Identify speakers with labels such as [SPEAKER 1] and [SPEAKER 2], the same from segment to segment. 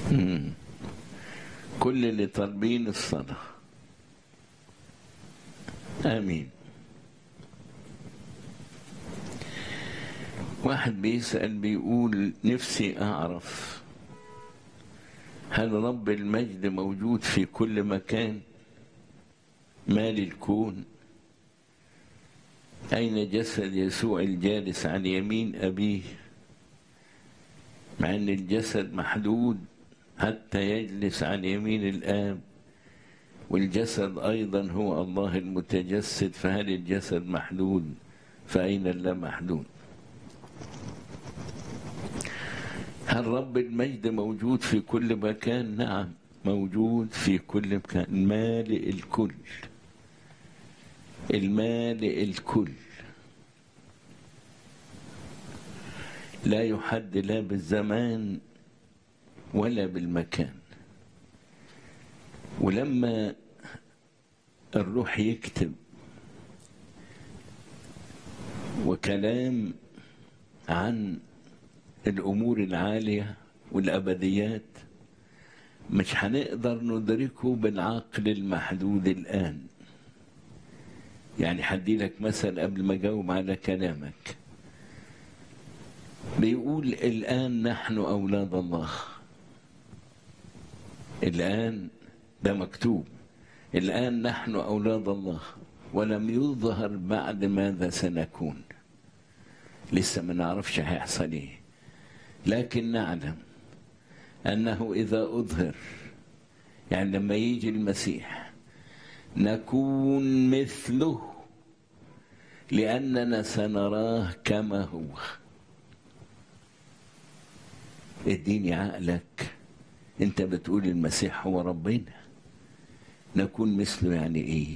[SPEAKER 1] مم. كل اللي طالبين الصلاة آمين واحد بيسأل بيقول نفسي أعرف هل رب المجد موجود في كل مكان مال الكون أين جسد يسوع الجالس عن يمين أبيه مع أن الجسد محدود حتى يجلس عن يمين الآب والجسد أيضا هو الله المتجسد فهل الجسد محدود فأين اللا محدود هل رب المجد موجود في كل مكان نعم موجود في كل مكان مالئ الكل المالئ الكل لا يحد لا بالزمان ولا بالمكان ولما الروح يكتب وكلام عن الامور العاليه والابديات مش هنقدر ندركه بالعقل المحدود الان يعني هدي لك مثل قبل ما اجاوب على كلامك بيقول الان نحن اولاد الله الان ده مكتوب الان نحن اولاد الله ولم يظهر بعد ماذا سنكون لسه ما نعرفش هيحصل ايه لكن نعلم انه اذا اظهر يعني لما يجي المسيح نكون مثله لاننا سنراه كما هو اديني عقلك انت بتقول المسيح هو ربنا نكون مثله يعني ايه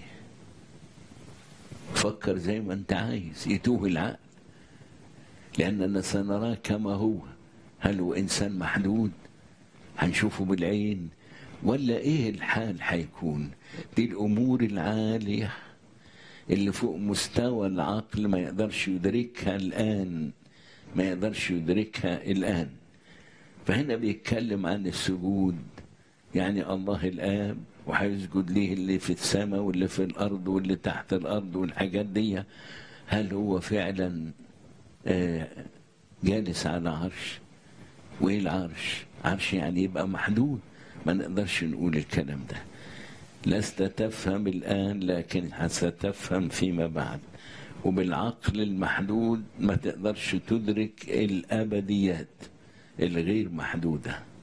[SPEAKER 1] فكر زي ما انت عايز يتوه العقل لاننا سنراه كما هو هل هو انسان محدود هنشوفه بالعين ولا ايه الحال هيكون دي الامور العاليه اللي فوق مستوى العقل ما يقدرش يدركها الان ما يقدرش يدركها الان فهنا بيتكلم عن السجود يعني الله الاب وهيسجد ليه اللي في السماء واللي في الارض واللي تحت الارض والحاجات دي هل هو فعلا آه جالس على عرش وايه العرش عرش يعني يبقى محدود ما نقدرش نقول الكلام ده لست تفهم الآن لكن ستفهم فيما بعد وبالعقل المحدود ما تقدرش تدرك الأبديات الغير محدودة